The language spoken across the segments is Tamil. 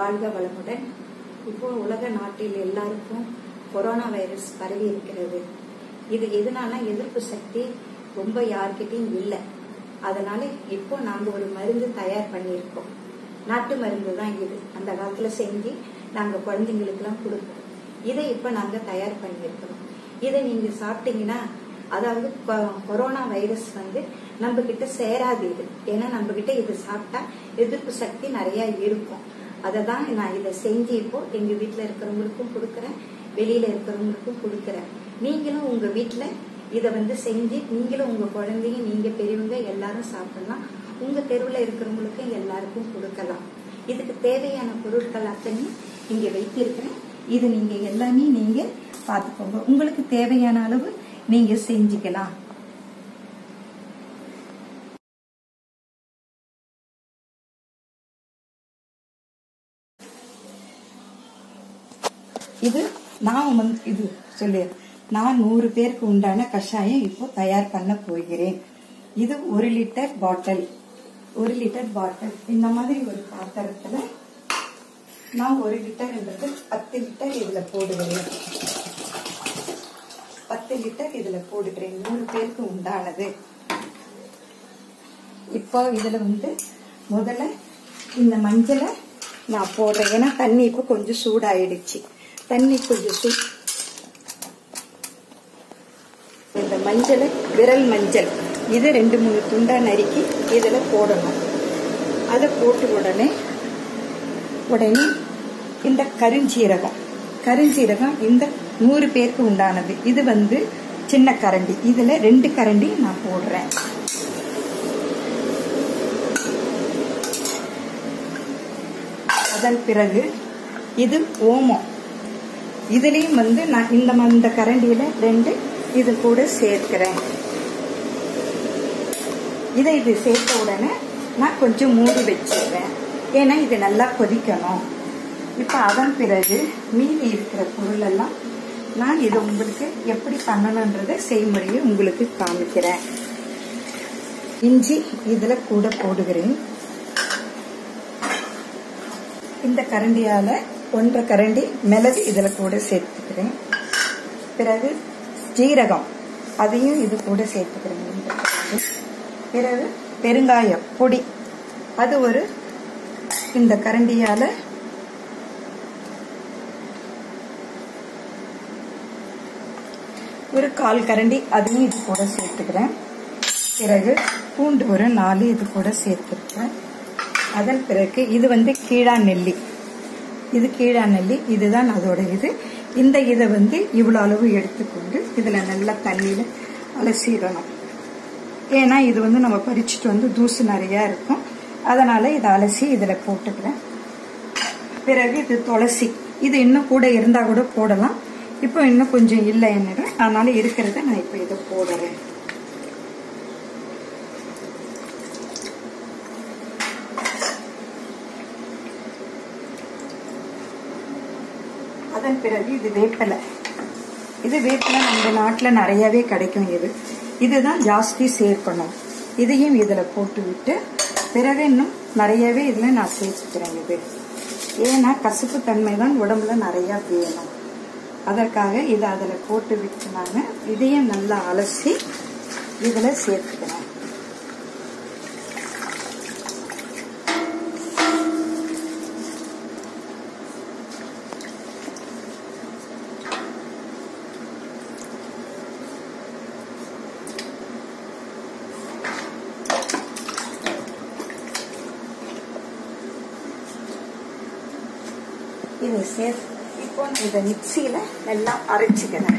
வாழ்க வளமுடன் இப்போ உலக நாட்டில் எல்லாருக்கும் கொரோனா வைரஸ் பரவி இருக்கிறது இது எதனால எதிர்ப்பு சக்தி ரொம்ப யார்கிட்டயும் இல்லை அதனால இப்போ நாங்க ஒரு மருந்து தயார் பண்ணியிருக்கோம் நாட்டு மருந்து தான் இது அந்த காலத்துல செஞ்சு நாங்க குழந்தைங்களுக்கு எல்லாம் கொடுப்போம் இதை இப்ப நாங்க தயார் பண்ணியிருக்கிறோம் இதை நீங்க சாப்பிட்டீங்கன்னா அதாவது கொ- கொரோனா வைரஸ் வந்து நம்ம கிட்ட சேராது இது ஏன்னா நம்ம கிட்ட இது சாப்பிட்டா எதிர்ப்பு சக்தி நிறைய இருக்கும் அதை தான் நான் இதை செஞ்சு இப்போ எங்க வீட்டுல இருக்கிறவங்களுக்கும் கொடுக்குறேன் வெளியில இருக்கிறவங்களுக்கும் கொடுக்குறேன் நீங்களும் உங்க வீட்டுல இதை வந்து செஞ்சு நீங்களும் உங்க குழந்தைங்க நீங்க பெரியவங்க எல்லாரும் சாப்பிடலாம் உங்க தெருவுல இருக்கிறவங்களுக்கும் எல்லாருக்கும் கொடுக்கலாம் இதுக்கு தேவையான பொருட்கள் அத்தனையும் இங்க வைத்திருக்கிறேன் இது நீங்க எல்லாமே நீங்க பார்த்துக்கோங்க உங்களுக்கு தேவையான அளவு நீங்க செஞ்சுக்கலாம் இது நான் வந்து இது சொல்லு நான் நூறு பேருக்கு உண்டான கஷாயம் இப்போ தயார் பண்ண போகிறேன் இது ஒரு லிட்டர் பாட்டில் ஒரு லிட்டர் பாட்டில் இந்த மாதிரி ஒரு பாத்திரத்துல நான் ஒரு லிட்டர்ன்றது பத்து லிட்டர் இதுல போடுகிறேன் பத்து லிட்டர் இதுல போடுகிறேன் நூறு பேருக்கு உண்டானது இப்போ இதுல வந்து முதல்ல இந்த மஞ்சளை நான் போடுறேன் ஏன்னா தண்ணி இப்போ கொஞ்சம் சூடாயிடுச்சு தண்ணி கொஞ்சம் சூ இந்த மஞ்சளை விரல் மஞ்சள் இது ரெண்டு மூணு துண்டா நறுக்கி இதுல போடணும் அதை போட்டு உடனே உடனே இந்த கருஞ்சீரகம் கருஞ்சீரகம் இந்த நூறு பேருக்கு உண்டானது இது வந்து சின்ன கரண்டி இதுல ரெண்டு கரண்டி நான் போடுறேன் அதன் பிறகு இது ஓமம் இதுலயும் வந்து நான் இந்த ம- இந்த கரண்டியில ரெண்டு இது கூட சேர்க்கிறேன் இதை இது சேர்த்த உடனே நான் கொஞ்சம் மூடி வச்சிடுறேன் ஏன்னா இது நல்லா கொதிக்கணும் இப்போ அதன் பிறகு மீதி இருக்கிற பொருள் எல்லாம் நான் இது உங்களுக்கு எப்படி பண்ணணுன்றத செய்முறையை உங்களுக்கு காமிக்கிறேன் இஞ்சி இதுல கூட போடுகிறேன் இந்த கரண்டியால ஒன்றரை கரண்டி மிளகு இதுல கூட சேர்த்துக்கிறேன் பிறகு ஜீரகம் அதையும் இது கூட சேர்த்துக்கிறேன் இந்த கரண்டி. பிறகு பெருங்காயம் பொடி அது ஒரு இந்த கரண்டியால ஒரு கால் கரண்டி அதையும் இது கூட சேர்த்துக்கிறேன் பிறகு பூண்டு ஒரு நாலு இது கூட சேர்த்துருக்கேன் அதன் பிறகு இது வந்து கீழா நெல்லி இது கீழா நெல்லி இதுதான் அதோட இது இந்த இதை வந்து இவ்வளோ அளவு எடுத்துக்கொண்டு இதில் நல்லா தண்ணியில் அலசிடணும் ஏன்னா இது வந்து நம்ம பறிச்சுட்டு வந்து தூசு நிறையா இருக்கும் அதனால இதை அலசி இதில் போட்டுக்கிறேன் பிறகு இது துளசி இது இன்னும் கூட இருந்தால் கூட போடலாம் இப்போ இன்னும் கொஞ்சம் இல்லை என்னிடம் அதனால இருக்கிறத நான் இப்போ இதை போடுறேன் அதன் பிறகு இது வேப்பிலை இது வேப்பிலை நம்ம நாட்டில் நிறையவே கிடைக்கும் இது இதுதான் ஜாஸ்தி சேர்க்கணும் இதையும் இதில் போட்டு விட்டு பிறகு இன்னும் நிறையவே இதில் நான் சேர்த்துக்கிறேன் இது ஏன்னா கசப்பு தன்மை தான் உடம்புல நிறையா வேணும் அதற்காக இதை அதில் போட்டு விட்டு நான் இதையும் நல்லா அலசி இதில் சேர்த்துக்கிறேன் இதை சேர்த்து இப்போ நான் இதை மிக்சியில நல்லா அரைச்சிக்கிறேன்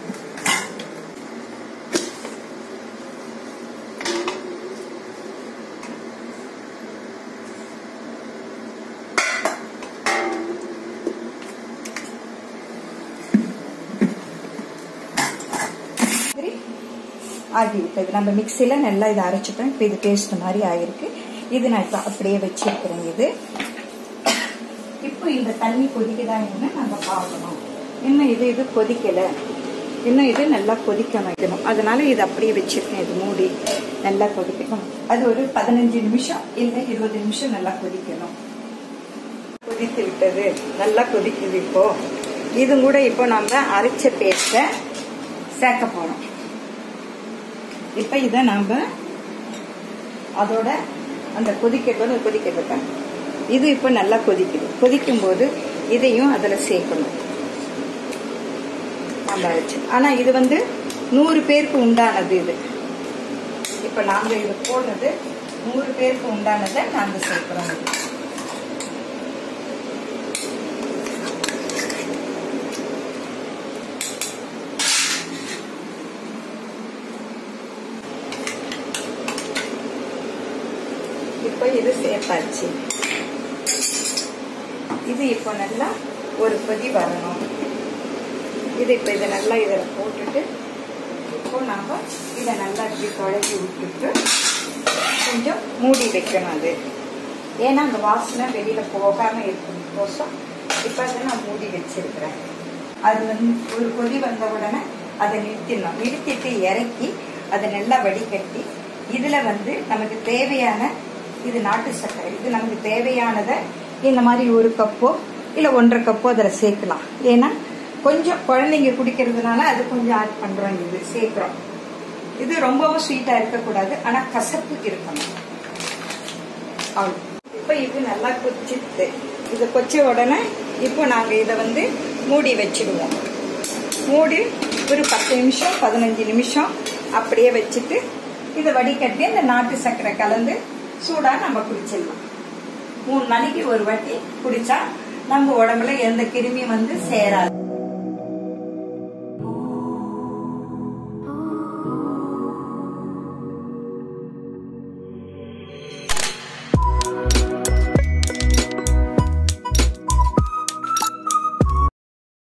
சரி ஆகிவிட்டது நம்ம மிக்சியில நல்லா இதை அரைச்சிட்டோம் இப்போ இது பேஸ்ட் மாதிரி ஆயிருக்கு இது நான் இப்போ அப்படியே வச்சிருக்கிறேன் இது இப்போ இந்த தண்ணி கொதிக்குதா என்ன நம்ம பார்க்கணும் இன்னும் இது இது கொதிக்கல இன்னும் இது நல்லா கொதிக்க வைக்கணும் அதனால இது அப்படியே வச்சிருக்கேன் இது மூடி நல்லா கொதிக்கணும் அது ஒரு பதினஞ்சு நிமிஷம் இல்லை இருபது நிமிஷம் நல்லா கொதிக்கணும் கொதித்து விட்டது நல்லா கொதிக்குது இப்போ இது கூட இப்போ நம்ம அரைச்ச பேஸ்ட்டை சேர்க்க போறோம் இப்போ இதை நாம அதோட அந்த கொதிக்கட்டும் கொதிக்கட்டும் இது இப்போ நல்லா கொதிக்குது கொதிக்கும் போது இதையும் அதில் சேர்க்கணும் நம்ம அரைச்சு ஆனா இது வந்து நூறு பேருக்கு உண்டானது இது இப்ப நாங்க இது போடுறது நூறு பேருக்கு உண்டானதை நாங்க சேர்க்கிறோம் இது. இப்போ இது சேர்த்தாச்சு இது இப்போ நல்லா ஒரு கொதி வரணும் இது இப்போ இதை நல்லா இதில் போட்டுட்டு இப்போ நாம இதை நல்லா இப்படி குழச்சி விட்டுட்டு கொஞ்சம் மூடி வைக்கணும் அது ஏன்னா அந்த வாசனை வெளியில போகாம இருக்கணும் இப்போ அதை நான் மூடி வச்சிருக்கிறேன் அது வந்து ஒரு கொதி வந்த உடனே அதை நிறுத்திடணும் நிறுத்திட்டு இறக்கி அதை நல்லா வடிகட்டி இதுல வந்து நமக்கு தேவையான இது நாட்டு சர்க்கரை இது நமக்கு தேவையானதை இந்த மாதிரி ஒரு கப்போ இல்லை ஒன்றரை கப்போ அதில் சேர்க்கலாம் ஏன்னா கொஞ்சம் குழந்தைங்க குடிக்கிறதுனால அது கொஞ்சம் ஆட் பண்றோம் இது சேர்க்கிறோம் இது ரொம்பவும் ஸ்வீட்டா இருக்கக்கூடாது ஆனா கசப்பு இருக்கணும் அவ்வளவு இப்போ இது நல்லா கொச்சிட்டு இது கொச்ச உடனே இப்போ நாங்க இதை வந்து மூடி வச்சிடுவோம் மூடி ஒரு பத்து நிமிஷம் பதினஞ்சு நிமிஷம் அப்படியே வச்சுட்டு இதை வடிகட்டி அந்த நாட்டு சர்க்கரை கலந்து சூடா நம்ம குடிச்சிடலாம் மூணு நாளைக்கு ஒரு வாட்டி குடிச்சா நம்ம உடம்புல எந்த கிருமியும் வந்து சேராது